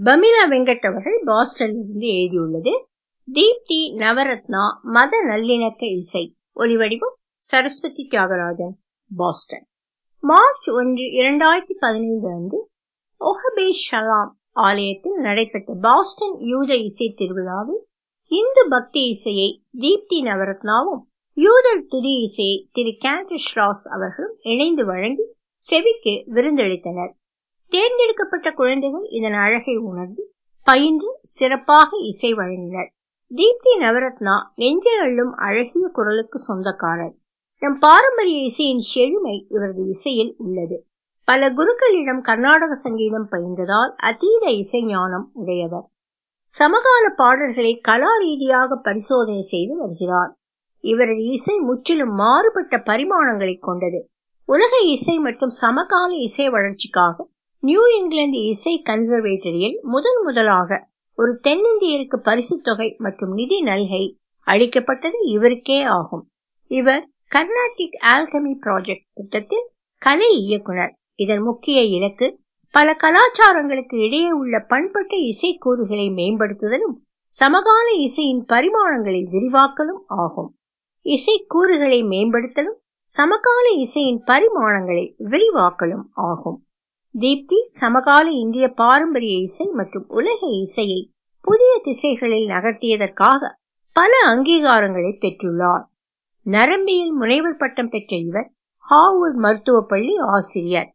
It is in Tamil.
பமிலா வெங்கட் அவர்கள் பாஸ்டனிலிருந்து எழுதியுள்ளது தீப்தி நவரத்னா மத நல்லிணக்க இசை ஒலிவடிவம் சரஸ்வதி தியாகராஜன் பாஸ்டன் மார்ச் ஒன்று இரண்டாயிரத்தி பதினைந்து அன்று ஒஹபே ஷலாம் ஆலயத்தில் நடைபெற்ற பாஸ்டன் யூத இசை திருவிழாவில் இந்து பக்தி இசையை தீப்தி நவரத்னாவும் யூதர் துதி இசையை திரு கேண்டர் ராஸ் அவர்களும் இணைந்து வழங்கி செவிக்கு விருந்தளித்தனர் தேர்ந்தெடுக்கப்பட்ட குழந்தைகள் இதன் அழகை உணர்ந்து பயின்று சிறப்பாக இசை வழங்கினர் தீப்தி நவரத்னா நெஞ்சை அள்ளும் அழகிய குரலுக்கு சொந்தக்காரர் நம் பாரம்பரிய இசையின் செழுமை இவரது இசையில் உள்ளது பல குருக்களிடம் கர்நாடக சங்கீதம் பயின்றதால் அதீத இசை ஞானம் உடையவர் சமகால பாடல்களை கலா ரீதியாக பரிசோதனை செய்து வருகிறார் இவரது இசை முற்றிலும் மாறுபட்ட பரிமாணங்களை கொண்டது உலக இசை மற்றும் சமகால இசை வளர்ச்சிக்காக நியூ இங்கிலாந்து இசை கன்சர்வேட்டரியில் முதன் முதலாக ஒரு தென்னிந்தியருக்கு பரிசு தொகை மற்றும் நிதி நல்கை அளிக்கப்பட்டது இவருக்கே ஆகும் இவர் கர்நாடிக் ஆல்கமி ப்ராஜெக்ட் திட்டத்தில் கலை இயக்குனர் இதன் முக்கிய இலக்கு பல கலாச்சாரங்களுக்கு இடையே உள்ள பண்பட்ட இசை கூறுகளை மேம்படுத்துதலும் சமகால இசையின் பரிமாணங்களை விரிவாக்கலும் ஆகும் இசை கூறுகளை மேம்படுத்தலும் சமகால இசையின் பரிமாணங்களை விரிவாக்கலும் ஆகும் தீப்தி சமகால இந்திய பாரம்பரிய இசை மற்றும் உலக இசையை புதிய திசைகளில் நகர்த்தியதற்காக பல அங்கீகாரங்களை பெற்றுள்ளார் நரம்பியல் முனைவர் பட்டம் பெற்ற இவர் ஹார்வர்ட் மருத்துவ பள்ளி ஆசிரியர்